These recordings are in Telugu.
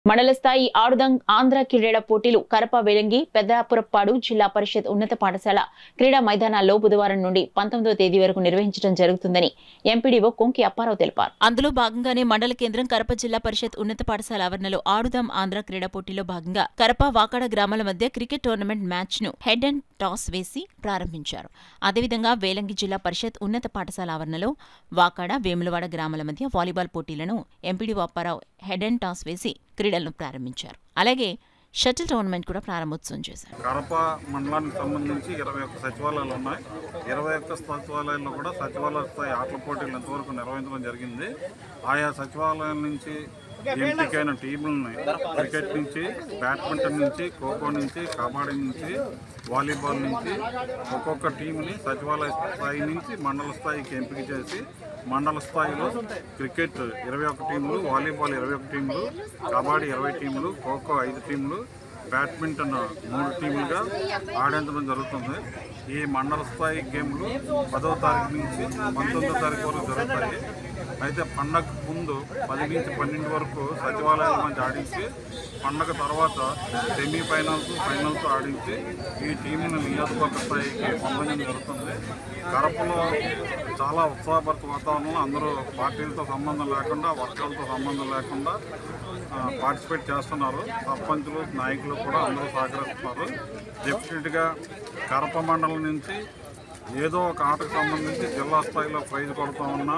మండల స్థాయి ఆడుదంగ్ ఆంధ్ర క్రీడల పోటీలు కరప వేలంగి పెద్దాపురప్పాడు జిల్లా పరిషత్ ఉన్నత పాఠశాల క్రీడా మైదానాల్లో బుధవారం నుండి పంతొమ్మిదో తేదీ వరకు నిర్వహించడం జరుగుతుందని ఎంపీడీఓ కొంకి అప్పారావు తెలిపారు అందులో భాగంగానే మండల కేంద్రం కరప జిల్లా పరిషత్ ఉన్నత పాఠశాల ఆవరణలో ఆడుదాం ఆంధ్ర క్రీడా పోటీలో భాగంగా కరప వాకాడ గ్రామాల మధ్య క్రికెట్ టోర్నమెంట్ మ్యాచ్ ను హెడ్ అండ్ టాస్ వేసి ప్రారంభించారు అదేవిధంగా వేలంగి జిల్లా పరిషత్ ఉన్నత పాఠశాల ఆవరణలో వాకాడ వేములవాడ గ్రామాల మధ్య వాలీబాల్ పోటీలను MPDO Apparao head and toss వేసి క్రీడలను ప్రారంభించారు అలాగే షటిల్ టోర్నమెంట్ కూడా ప్రారంభోత్సవం చేశారు కడప మండలానికి సంబంధించి ఇరవై ఒక్క సచివాలయాలు ఉన్నాయి ఇరవై ఒక్క సచివాలయాల్లో కూడా సచివాలయ స్థాయి ఆటల పోటీలు ఎంతవరకు నిర్వహించడం జరిగింది ఆయా సచివాలయాల నుంచి ఎంపికైన టీములని క్రికెట్ నుంచి బ్యాడ్మింటన్ నుంచి ఖోఖో నుంచి కబడ్డీ నుంచి వాలీబాల్ నుంచి ఒక్కొక్క టీంని సచివాలయ స్థాయి నుంచి మండల స్థాయికి ఎంపిక చేసి మండల స్థాయిలో క్రికెట్ ఇరవై ఒక్క టీంలు వాలీబాల్ ఇరవై ఒక్క టీంలు కబడ్డీ ఇరవై టీంలు ఖోఖో ఐదు టీంలు బ్యాడ్మింటన్ మూడు టీములుగా ఆడించడం జరుగుతుంది ఈ మండల స్థాయి గేమ్లు పదవ తారీఖు నుంచి పంతొమ్మిదో తారీఖు వరకు జరుగుతాయి అయితే పండగ ముందు పది నుంచి పన్నెండు వరకు సచివాలయాల మధ్య ఆడించి పండగ తర్వాత సెమీఫైనల్స్ ఫైనల్స్ ఆడించి ఈ టీంను నియోజకవర్గ స్థాయికి పంపించడం జరుగుతుంది కడపలో చాలా ఉత్సాహభరిత వాతావరణంలో అందరూ పార్టీలతో సంబంధం లేకుండా వర్గాలతో సంబంధం లేకుండా పార్టిసిపేట్ చేస్తున్నారు సర్పంచులు నాయకులు కూడా అందరూ సహకరిస్తున్నారు డెఫినెట్గా కడప మండలం నుంచి ఏదో ఒక ఆటకు సంబంధించి జిల్లా స్థాయిలో ప్రైజ్ కొడతామన్న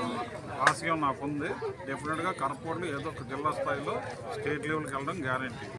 ఆశయం నాకుంది డెఫినెట్గా కడపలో ఏదో ఒక జిల్లా స్థాయిలో స్టేట్ లెవెల్కి వెళ్ళడం గ్యారంటీ